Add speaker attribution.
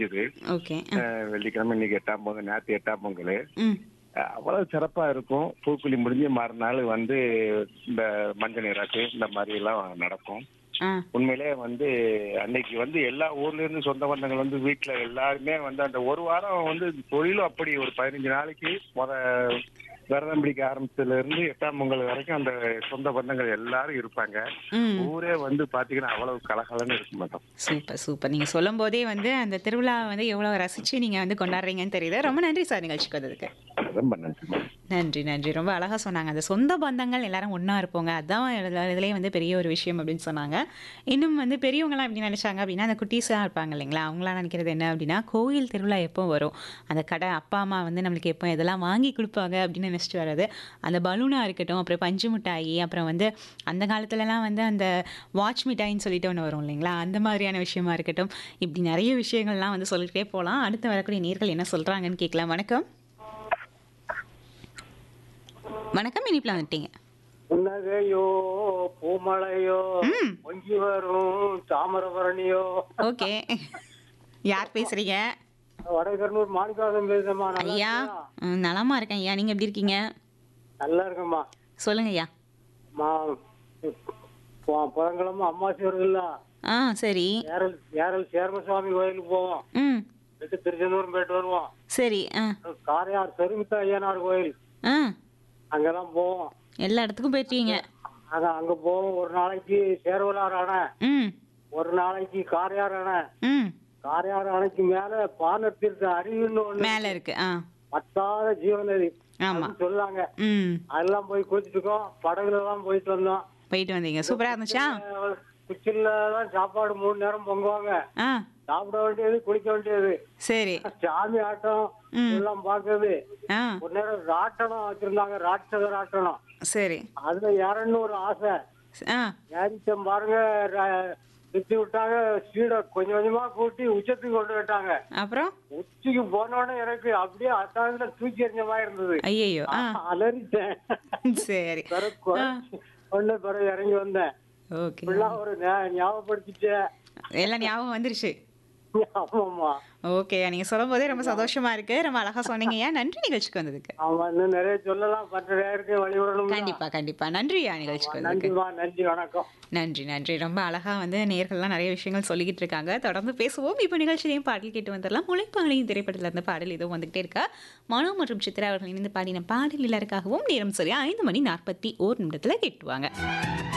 Speaker 1: முடிஞ்சது
Speaker 2: ஓகே
Speaker 1: அஹ், வெள்ளிக்கிழமை இன்னைக்கு எட்டாம் பொங்கல் நேற்று எட்டாம் பொங்கல்
Speaker 2: ம்
Speaker 1: அஹ், அவ்வளவு சிறப்பா இருக்கும் பூக்குழி முடிஞ்சு மறுநாள் வந்து இந்த மஞ்சள் நீராட்டு இந்த மாதிரி எல்லாம் நடக்கும்
Speaker 2: ஆ
Speaker 1: உண்மையிலே வந்து அன்னைக்கு வந்து எல்லா ஊர்ல இருந்து சொந்த பந்தங்கள் வந்து வீட்டுல எல்லாருமே வந்து அந்த ஒரு வாரம் வந்து தொழிலும் அப்படி ஒரு பதினஞ்சு நாளைக்கு முத விரதம் பிடிக்க ஆரம்பிச்சதுல இருந்து எட்டாம் பொங்கல் வரைக்கும் அந்த சொந்த பந்தங்கள் எல்லாரும் இருப்பாங்க
Speaker 2: ம்
Speaker 1: ஊரே வந்து பாத்தீங்கன்னா அவ்வளவு கலகலன்னு இருக்க மாட்டோம்
Speaker 2: சூப்பர் சூப்பர் நீங்கள் சொல்லும் போதே வந்து அந்த திருவிழாவை வந்து எவ்வளோ ரசித்து நீங்கள் வந்து கொண்டாடுறீங்கன்னு தெரியுது ரொம்ப நன்றி சார் நிகழ்ச்சிக்கு வந்ததுக்கு
Speaker 1: ரொம்ப நன்றி
Speaker 2: நன்றி நன்றி ரொம்ப அழகாக சொன்னாங்க அந்த சொந்த பந்தங்கள் எல்லாரும் ஒன்றா இருப்போங்க அதுதான் இதுல- இதுலயே வந்து பெரிய ஒரு விஷயம் அப்படின்னு சொன்னாங்க இன்னும் வந்து பெரியவங்களாம் எப்படி நினைச்சாங்க அப்படின்னா அந்த குட்டீஸாக இருப்பாங்க இல்லைங்களா அவங்களாம் நினைக்கிறது என்ன அப்படின்னா கோயில் திருவிழா எப்போ வரும் அந்த கடை அப்பா அம்மா வந்து நம்மளுக்கு எப்போ இதெல்லாம் வாங்கி கொடுப்பாங்க அப்படின்னு நினச்சிட்டு வர்றது அந்த பலூனாக இருக்கட்டும் அப்புறம் பஞ்சு மிட்டாயி அப்புறம் வந்து அந்த காலத்துலலாம் வந்து அந்த வாட்ச் மிட்டாயின்னு சொல்லிட்டு ஒன்று வரும் இல்லைங்களா அந்த மாதிரியான விஷயமா இருக்கட்டும் இப்படி நிறைய விஷயங்கள்லாம் வந்து சொல்லிட்டே போகலாம் அடுத்து வரக்கூடிய நேர்கள் என்ன சொல்கிறாங்கன்னு கேட்கலாம் வணக்கம் வணக்கம் இனிப்பில் வந்துட்டீங்க
Speaker 3: புன்னகையோ பூமழையோ
Speaker 2: ம்.
Speaker 3: பொங்கி வரும் தாமிரபரணியோ
Speaker 2: ஓகே யார் பேசுறீங்க
Speaker 3: வடகர்னூர் மாணிக்காசம் பேசுறேம்மா நல்லா
Speaker 2: ஐயா
Speaker 3: இருக்கியா?
Speaker 2: ம், நலமா இருக்கேன் ஐயா நீங்க எப்படி இருக்கீங்க
Speaker 3: நல்லா இருக்கேம்மா
Speaker 2: சொல்லுங்க ஐயா
Speaker 3: மா பு- புதன்கிழமை அம்மாசி வருதுல்ல
Speaker 2: ஆ சரி
Speaker 3: ஏரல் ஏரல் சேர்மசுவாமி கோயிலுக்கு போவோம்
Speaker 2: ம்
Speaker 3: போயிட்டு திருச்செந்தூரம் போயிட்டு வருவோம்
Speaker 2: சரி ஆ
Speaker 3: காரையார் பெருமித்த ஐயனார் கோயில்
Speaker 2: ஆ
Speaker 3: அங்கெல்லாம் போவோம்
Speaker 2: எல்லா இடத்துக்கும் போயிட்டீங்க
Speaker 3: அங்க அங்க போவோம் ஒரு நாளைக்கு சேர்வலார் அணை
Speaker 2: ம்
Speaker 3: ஒரு நாளைக்கு காரையார் அணை
Speaker 2: ம்
Speaker 3: காரையார் அணைக்கு மேல பானத்திற்கு அருவின்னு ஒண்ணு
Speaker 2: மேலே இருக்கு ஆ
Speaker 3: பத்தாத ஜீவநதி
Speaker 2: ஆமா
Speaker 3: அப்படின்னு சொல்லுவாங்க
Speaker 2: ம்
Speaker 3: அதெல்லாம் போய் குளிச்சுட்டு இருக்கோம் படகுல தான் போயிட்டு வந்தோம்
Speaker 2: போயிட்டு வந்தீங்க சூப்பரா இருந்துச்சா
Speaker 3: குச்சில தான் சாப்பாடு மூணு நேரம் பொங்குவாங்க
Speaker 2: ஆ
Speaker 3: சாப்பிட வேண்டியது குளிக்க வேண்டியது
Speaker 2: சரி
Speaker 3: சாமி ஆட்டம்
Speaker 2: ம்.
Speaker 3: எல்லாம் பாக்குறது
Speaker 2: ஆ
Speaker 3: ஒரு நேரம் ராட்டனம் வச்சிருந்தாங்க ராட்சத ராட்டனம்
Speaker 2: சரி
Speaker 3: அதுல இறன்னு ஒரு ஆசை
Speaker 2: ஆ
Speaker 3: ஏறிச்சம் பாருங்க ர- சுத்தி விட்டாங்க ஸ்பீட கொஞ்சம் கொஞ்சமா கூட்டி உச்சத்துக்கு கொண்டு விட்டாங்க
Speaker 2: அப்புறம்
Speaker 3: உச்சிக்கு போனோடனே எனக்கு அப்படியே அத்தாங்க தூக்கி எறிஞ்ச மாதிரி இருந்தது
Speaker 2: ஐயையோ ஆ
Speaker 3: அலறிட்டேன்
Speaker 2: சரி
Speaker 3: பிறகு குறைச்சு கொண்டு பிறகு இறங்கி வந்தேன்
Speaker 2: ஓகே
Speaker 3: இப்படிலாம் ஒரு ஞா- ஞாபகப்படுத்திட்டேன்
Speaker 2: எல்லாம் ஞாபகம் வந்துருச்சு
Speaker 3: ஆமாம்மா
Speaker 2: ஓகே நீங்க சொல்லும் போதே ரொம்ப சந்தோஷமா இருக்கு ரொம்ப அழகா சொன்னீங்க ஐயா நன்றி நிகழ்ச்சிக்கு வந்ததுக்கு
Speaker 3: ஆமா இன்னும் நிறைய சொல்லலாம் பத்து பேருக்கு வழிவிடணும்
Speaker 2: கண்டிப்பா கண்டிப்பா நன்றி ஐயா நிகழ்ச்சிக்கு வந்ததுக்கு
Speaker 3: நன்றிமா நன்றி வணக்கம்
Speaker 2: நன்றி நன்றி ரொம்ப அழகா வந்து நேர்கள்லாம் நிறைய விஷயங்கள் சொல்லிக்கிட்டு இருக்காங்க தொடர்ந்து பேசுவோம் இப்போ நிகழ்ச்சியிலையும் பாடல் கேட்டு வந்துடலாம் முளைப்பாளையும் திரைப்படத்துல இருந்த பாடல் இதுவும் வந்துகிட்டே இருக்கா மனோ மற்றும் சித்ரா அவர்கள் இணைந்து பாடின பாடல் எல்லாருக்காகவும் நேரம் சரியா ஐந்து மணி நாற்பத்தி ஓர் நிமிடத்துல கேட்டுவாங்க